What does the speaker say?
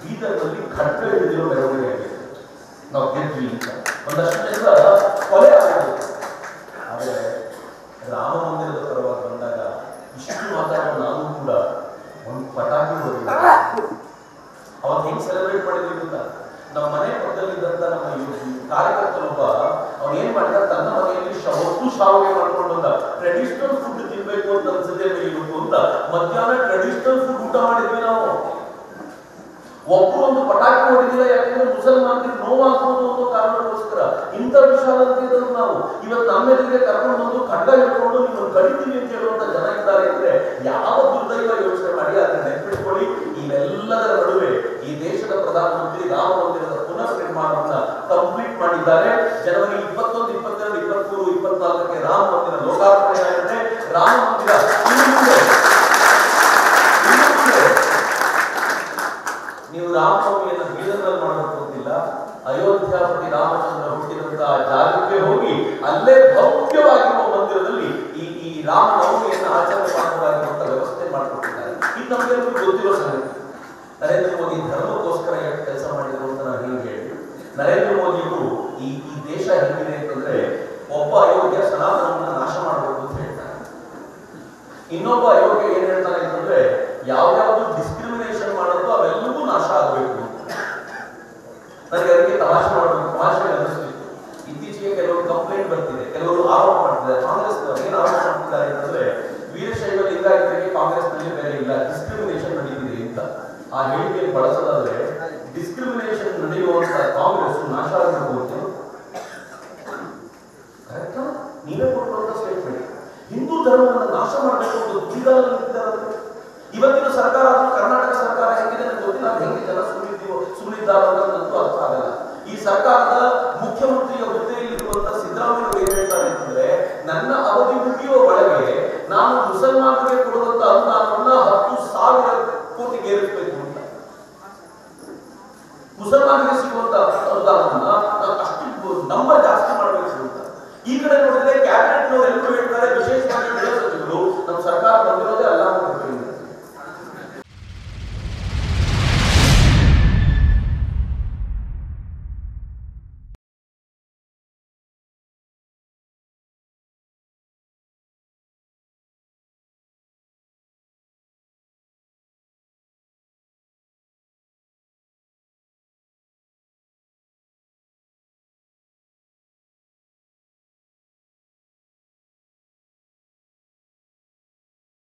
ಬೀದರ್ನಲ್ಲಿ ಖಡ್ಗ ಹಿಡಿದಿರೋ ಮೆರವಣಿಗೆ ಆಗಿದೆ ನಾವು ಗೆದ್ವಿ ಅಂತ ಒಂದಷ್ಟು ಜನ ಕೊಲೆ ಆಗಿದೆ ಆದರೆ ರಾಮ ಮಂದಿರದ ಪರವಾಗಿ ಬಂದಾಗ ಇಷ್ಟು ಮಾತಾಡೋ ನಾನು ಕೂಡ ಒಂದು ಪಟಾಕಿ ಹೊಡೆದಿಲ್ಲ ಅವತ್ತು ಹೆಂಗ್ ಸೆಲೆಬ್ರೇಟ್ ಮಾಡಿದ್ವಿ ಗೊತ್ತಾ ನಮ್ಮ ಮನೆ ಪಕ್ಕದಲ್ಲಿದ್ದಂತ ನಮ್ಮ ಈ ಕಾರ್ಯಕರ್ತನೊಬ್ಬ ಅವನು ಏನ್ ಮಾಡಿದ ತನ್ನ ಮನೆಯಲ್ಲಿ ಶ- ಹೊತ್ತು ಶಾವಿಗೆ ಮಾಡ್ಕೊಂಡು ಬಂದ ಟ್ರೆಡಿಷನಲ್ ಫುಡ್ ತಿನ್ಬೇಕು ಅಂತ ಅನ್ಸುತ್ತೆ ಇವತ್ತು ಅಂತ ಮಧ್ಯಾಹ್ನ ಟ್ರೆಡಿಷನಲ್ ಫುಡ್ ಊಟ ಮಾಡಿದ್ವಿ ನಾವು ಒಬ್ರು ಒಂದು ಪಟಾಕಿ ಹೊಡೆದಿಲ್ಲ ಯಾಕಂದ್ರೆ ಮುಸಲ್ಮಾನರಿಗೆ ನೋವಾಗ್ಬೋದು ಅನ್ನೋ ಕಾರಣಕ್ಕೋಸ್ಕರ ಇಂಥ ವಿಶಾಲತೆಯನ್ನು ನಾವು ಇವತ್ತು ನಮ್ಮೆದುರಿಗೆ ಕರ್ಕೊಂಡು ಬಂದು ಖಡ್ಗ ಹಿಡ್ಕೊಂಡು ನಿಮ್ಮನ್ನು ಕಡಿತೀವಿ ಅಂತ ಹೇಳುವಂತ ಜನ ಇದ್ದಾರೆ ಅಂದ್ರೆ ಯಾವ ದುರ್ದೈವ ಯೋಚನೆ ಮಾಡಿ ಅದನ್ನ ನೆನ್ಪಿಟ್ಕೊಳ್ಳಿ ಇವೆಲ್ಲದರ ನಡುವೆ ಈ ದೇಶದ ಪ್ರಧಾನಮಂತ್ರಿ ರಾಮ ಮಂದಿರದ ಪುನರ್ ನಿರ್ಮಾಣವನ್ನ ಕಂಪ್ಲೀಟ್ ಮಾಡಿದ್ದಾರೆ ಜನವರಿ ಇಪ್ಪತ್ತೊಂದು ಇಪ್ಪತ್ತೆರಡು ಇಪ್ಪತ್ಮೂರು ಇಪ್ಪತ್ನಾಲ್ಕಕ್ಕೆ ರಾಮ ಮಂದಿರ ಲೋಕಾರ್ಪಣೆ ಆಗುತ್ತೆ ರಾಮ ಮಂದಿರ ಇನ್ನು ಮುಂದೆ ಇನ್ನು ಮುಂದೆ ನೀವು ರಾಮನವಮಿಯನ್ನು ಬೀದರ್ನಲ್ಲಿ ಮಾಡಬೇಕು ಅಂತಿಲ್ಲ ಅಯೋಧ್ಯಾಪತಿ ರಾಮಚಂದ್ರ ಹುಟ್ಟಿದಂತಹ ಜಾಗಕ್ಕೆ ಹೋಗಿ ಅಲ್ಲೇ ಭವ್ಯವಾಗಿರುವ ಮಂದಿರದಲ್ಲಿ ಈ ಈ ರಾಮನವಮಿಯನ್ನು ಆಚರಣೆ ಮಾಡಬಹುದಾಗಿರುವಂತ ವ್ಯವಸ್ಥೆ ಮಾಡಿಕೊಟ್ಟಿದ್ದಾರೆ ಇದು ನಮಗೆಲ್ಲರಿಗೂ ಗೊತ್ತಿರೋ ಸಂಗತಿ ನರೇಂದ್ರ ಮೋದಿ ಧರ್ಮಕ್ಕೋಸ್ಕರ ಎಷ್ಟು ಕೆಲಸ ಮಾಡಿದ್ರು ಅಂತ ನಾನು ಹೇಗೆ ಹೇಳಿ ನರೇಂದ್ರ ಮೋದಿಯವರು ಈ ಈ ದೇಶ ಹೇಗಿದೆ ಅಂತಂದ್ರೆ ಒಬ್ಬ ಅಯೋಗ್ಯ ಸನಾತನವನ್ನು ನಾಶ ಮಾಡಬೇಕು ಅಂತ ಹೇಳ್ತಾರೆ ಇನ್ನೊಬ್ಬ ಅಯೋಗ್ಯ ಏನ್ ಹೇಳ್ತಾನೆ ಅಂತಂದ್ರೆ ಯಾವ್ಯಾವ್ದು ಡಿಸ್ಕ್ರಿಮಿನೇಷನ್ ಮಾಡೋದು ಅವೆಲ್ಲವೂ ನಾಶ ಆಗಬೇಕು ನನಗೆ ಅದಕ್ಕೆ ತಮಾಷೆ ಮಾಡಬೇಕು ತಮಾಷೆ ಅನಿಸ್ತಿತ್ತು ಇತ್ತೀಚೆಗೆ ಕೆಲವರು ಕಂಪ್ಲೇಂಟ್ ಬರ್ತಿದೆ ಕೆಲವರು ಆರೋಪ ಮಾಡ್ತಿದ್ದಾರೆ ಕಾಂಗ್ರೆಸ್ ಏನು ಆರೋಪ ಮಾಡ್ತಿದ್ದಾರೆ ಅಂತಂದ್ರೆ ವೀರಶೈವ ಲಿಂಗಾಯತರಿಗೆ ಕಾಂಗ್ರೆಸ್ ನಲ್ಲಿ ಬೇರೆ ಇಲ್ಲ ಡಿಸ್ಕ್ರಿಮಿನೇಷನ್ ನಡೀತಿದೆ ಅಂತ ಆ ಹೇಳಿಕೆಯನ್ನು ಬಳಸೋದಾದ್ರೆ ಡಿಸ್ಕ್ರಿಮಿನೇಷನ್ ನಡೆಯುವಂತ